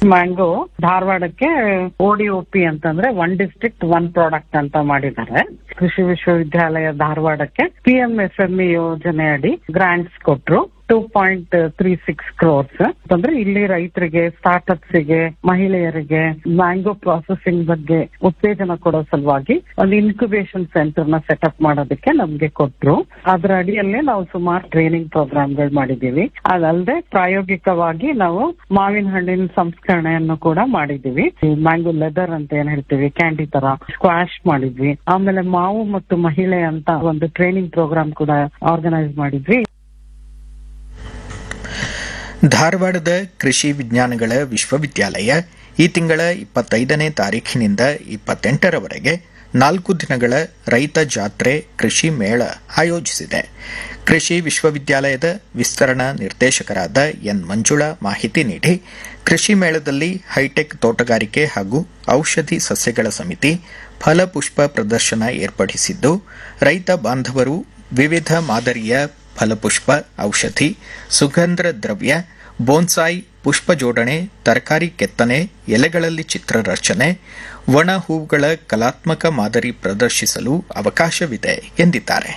mango ಧಾರವಾಡಕ್ಕೆ ಓಡಿಒಪಿ ಅಂತಂದ್ರೆ one district one product ಅಂತ ಮಾಡಿದ್ದಾರೆ ಕೃಷಿ ವಿಶ್ವವಿದ್ಯಾಲಯ ಧಾರವಾಡಕ್ಕೆ ಪಿಎಂಎಫ್ಎಂಇ ಯೋಜನೆ ಅಡಿ ಗ್ರಾಂಟ್ಸ್ ಕೊಟ್ರು two point three six crores ಅಂತಂದ್ರೆ ಇಲ್ಲಿ ರೈತರಿಗೆ ಸ್ಟಾರ್ಟ್ಅಪ್ಸ್ ಗೆ ಮಹಿಳೆಯರಿಗೆ ಮ್ಯಾಂಗೋ ಪ್ರಾಸೆಸಿಂಗ್ ಬಗ್ಗೆ ಉತ್ತೇಜನ ಕೊಡೋ ಸಲುವಾಗಿ ಒಂದು ಇನ್ಕ್ಯುಬೇಷನ್ ಸೆಂಟರ್ ನ ಸೆಟಪ್ ಮಾಡೋದಕ್ಕೆ ನಮ್ಗೆ ಕೊಟ್ರು ಅದರ ಅಡಿಯಲ್ಲೇ ನಾವು ಸುಮಾರು ಟ್ರೈನಿಂಗ್ ಪ್ರೋಗ್ರಾಮ್ಗಳು ಮಾಡಿದೀವಿ ಅದಲ್ಲದೆ ಪ್ರಾಯೋಗಿಕವಾಗಿ ನಾವು ಮಾವಿನ ಹಣ್ಣಿನ ಸಂಸ್ಕರಣೆಯನ್ನು ಕೂಡ ಮಾಡಿದೀವಿ ಮ್ಯಾಂಗೋ ಲೆದರ್ ಅಂತ ಏನ್ ಹೇಳ್ತೀವಿ ಕ್ಯಾಂಡಿ ತರ ಸ್ಕ್ವಾಶ್ ಮಾಡಿದ್ವಿ ಆಮೇಲೆ ಮಾವು ಮತ್ತು ಮಹಿಳೆ ಅಂತ ಒಂದು ಟ್ರೈನಿಂಗ್ ಪ್ರೋಗ್ರಾಮ್ ಕೂಡ ಆರ್ಗನೈಸ್ ಮಾಡಿದ್ವಿ ಧಾರವಾಡದ ಕೃಷಿ ವಿಜ್ಞಾನಗಳ ವಿಶ್ವವಿದ್ಯಾಲಯ ಈ ತಿಂಗಳ ಇಪ್ಪತ್ತೈದನೇ ತಾರೀಖಿನಿಂದ ಇಪ್ಪತ್ತೆಂಟರವರೆಗೆ ನಾಲ್ಕು ದಿನಗಳ ರೈತ ಜಾತ್ರೆ ಕೃಷಿ ಮೇಳ ಆಯೋಜಿಸಿದೆ ಕೃಷಿ ವಿಶ್ವವಿದ್ಯಾಲಯದ ವಿಸ್ತರಣಾ ನಿರ್ದೇಶಕರಾದ ಎನ್ ಮಂಜುಳಾ ಮಾಹಿತಿ ನೀಡಿ ಕೃಷಿ ಮೇಳದಲ್ಲಿ ಹೈಟೆಕ್ ತೋಟಗಾರಿಕೆ ಹಾಗೂ ಔಷಧಿ ಸಸ್ಯಗಳ ಸಮಿತಿ ಫಲಪುಷ್ಪ ಪ್ರದರ್ಶನ ಏರ್ಪಡಿಸಿದ್ದು ರೈತ ಬಾಂಧವರು ವಿವಿಧ ಮಾದರಿಯ ಫಲಪುಷ್ಪ ಔಷಧಿ ಸುಗಂಧ ದ್ರವ್ಯ ಬೋನ್ಸಾಯಿ ಪುಷ್ಪ ಜೋಡಣೆ ತರಕಾರಿ ಕೆತ್ತನೆ ಎಲೆಗಳಲ್ಲಿ ಚಿತ್ರರಚನೆ ಒಣ ಹೂವುಗಳ ಕಲಾತ್ಮಕ ಮಾದರಿ ಪ್ರದರ್ಶಿಸಲು ಅವಕಾಶವಿದೆ ಎಂದಿದ್ದಾರೆ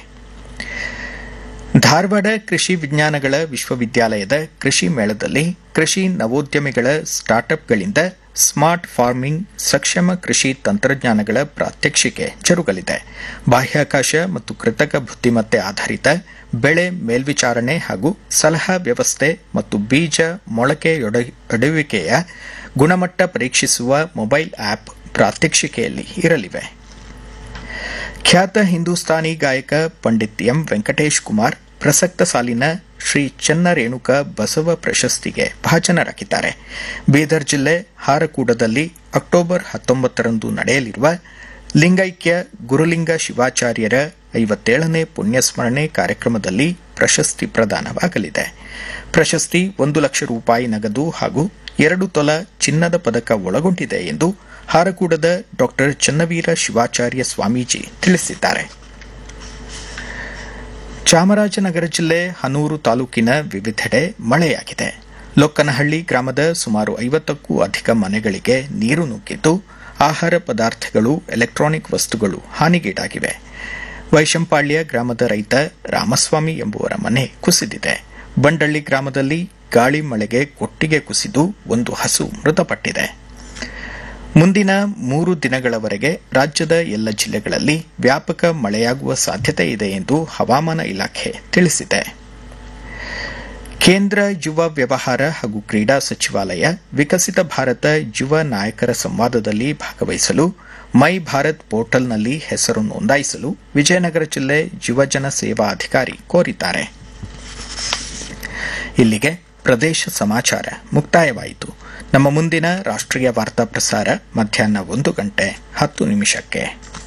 ಧಾರವಾಡ ಕೃಷಿ ವಿಜ್ಞಾನಗಳ ವಿಶ್ವವಿದ್ಯಾಲಯದ ಕೃಷಿ ಮೇಳದಲ್ಲಿ ಕೃಷಿ ನವೋದ್ಯಮಿಗಳ ಸ್ಟಾರ್ಟ್ಅಪ್ಗಳಿಂದ ಸ್ಮಾರ್ಟ್ ಫಾರ್ಮಿಂಗ್ ಸಕ್ಷಮ ಕೃಷಿ ತಂತ್ರಜ್ಞಾನಗಳ ಪ್ರಾತ್ಯಕ್ಷಿಕೆ ಜರುಗಲಿದೆ ಬಾಹ್ಯಾಕಾಶ ಮತ್ತು ಕೃತಕ ಬುದ್ದಿಮತ್ತೆ ಆಧಾರಿತ ಬೆಳೆ ಮೇಲ್ವಿಚಾರಣೆ ಹಾಗೂ ಸಲಹಾ ವ್ಯವಸ್ಥೆ ಮತ್ತು ಬೀಜ ಮೊಳಕೆ ಒಡೆಯುವಿಕೆಯ ಗುಣಮಟ್ಟ ಪರೀಕ್ಷಿಸುವ ಮೊಬೈಲ್ ಆಪ್ ಪ್ರಾತ್ಯಕ್ಷಿಕೆಯಲ್ಲಿ ಇರಲಿವೆ ಖ್ಯಾತ ಹಿಂದೂಸ್ತಾನಿ ಗಾಯಕ ಪಂಡಿತ್ ಎಂ ವೆಂಕಟೇಶ್ ಕುಮಾರ್ ಪ್ರಸಕ್ತ ಸಾಲಿನ ಶ್ರೀ ಚನ್ನರೇಣುಕ ಬಸವ ಪ್ರಶಸ್ತಿಗೆ ಭಾಜನರಾಗಿದ್ದಾರೆ ಬೀದರ್ ಜಿಲ್ಲೆ ಹಾರಕೂಡದಲ್ಲಿ ಅಕ್ಟೋಬರ್ ಹತ್ತೊಂಬತ್ತರಂದು ನಡೆಯಲಿರುವ ಲಿಂಗೈಕ್ಯ ಗುರುಲಿಂಗ ಶಿವಾಚಾರ್ಯರ ಐವತ್ತೇಳನೇ ಪುಣ್ಯಸ್ಮರಣೆ ಕಾರ್ಯಕ್ರಮದಲ್ಲಿ ಪ್ರಶಸ್ತಿ ಪ್ರದಾನವಾಗಲಿದೆ ಪ್ರಶಸ್ತಿ ಒಂದು ಲಕ್ಷ ರೂಪಾಯಿ ನಗದು ಹಾಗೂ ಎರಡು ತೊಲ ಚಿನ್ನದ ಪದಕ ಒಳಗೊಂಡಿದೆ ಎಂದು ಹಾರಕೂಡದ ಡಾ ಚನ್ನವೀರ ಶಿವಾಚಾರ್ಯ ಸ್ವಾಮೀಜಿ ತಿಳಿಸಿದ್ದಾರೆ ಚಾಮರಾಜನಗರ ಜಿಲ್ಲೆ ಹನೂರು ತಾಲೂಕಿನ ವಿವಿಧೆಡೆ ಮಳೆಯಾಗಿದೆ ಲೊಕ್ಕನಹಳ್ಳಿ ಗ್ರಾಮದ ಸುಮಾರು ಐವತ್ತಕ್ಕೂ ಅಧಿಕ ಮನೆಗಳಿಗೆ ನೀರು ನುಗ್ಗಿದ್ದು ಆಹಾರ ಪದಾರ್ಥಗಳು ಎಲೆಕ್ಟ್ರಾನಿಕ್ ವಸ್ತುಗಳು ಹಾನಿಗೀಡಾಗಿವೆ ವೈಶಂಪಾಳ್ಯ ಗ್ರಾಮದ ರೈತ ರಾಮಸ್ವಾಮಿ ಎಂಬುವರ ಮನೆ ಕುಸಿದಿದೆ ಬಂಡಳ್ಳಿ ಗ್ರಾಮದಲ್ಲಿ ಗಾಳಿ ಮಳೆಗೆ ಕೊಟ್ಟಿಗೆ ಕುಸಿದು ಒಂದು ಹಸು ಮೃತಪಟ್ಟಿದೆ ಮುಂದಿನ ಮೂರು ದಿನಗಳವರೆಗೆ ರಾಜ್ಯದ ಎಲ್ಲ ಜಿಲ್ಲೆಗಳಲ್ಲಿ ವ್ಯಾಪಕ ಮಳೆಯಾಗುವ ಸಾಧ್ಯತೆ ಇದೆ ಎಂದು ಹವಾಮಾನ ಇಲಾಖೆ ತಿಳಿಸಿದೆ ಕೇಂದ್ರ ಯುವ ವ್ಯವಹಾರ ಹಾಗೂ ಕ್ರೀಡಾ ಸಚಿವಾಲಯ ವಿಕಸಿತ ಭಾರತ ಯುವ ನಾಯಕರ ಸಂವಾದದಲ್ಲಿ ಭಾಗವಹಿಸಲು ಮೈ ಭಾರತ್ ಪೋರ್ಟಲ್ನಲ್ಲಿ ಹೆಸರು ನೋಂದಾಯಿಸಲು ವಿಜಯನಗರ ಜಿಲ್ಲೆ ಯುವಜನ ಸೇವಾ ಅಧಿಕಾರಿ ಕೋರಿದ್ದಾರೆ ಇಲ್ಲಿಗೆ ಪ್ರದೇಶ ಸಮಾಚಾರ ಮುಕ್ತಾಯವಾಯಿತು ನಮ್ಮ ಮುಂದಿನ ರಾಷ್ಟ್ರೀಯ ವಾರ್ತಾ ಪ್ರಸಾರ ಮಧ್ಯಾಹ್ನ ಒಂದು ಗಂಟೆ ಹತ್ತು ನಿಮಿಷಕ್ಕೆ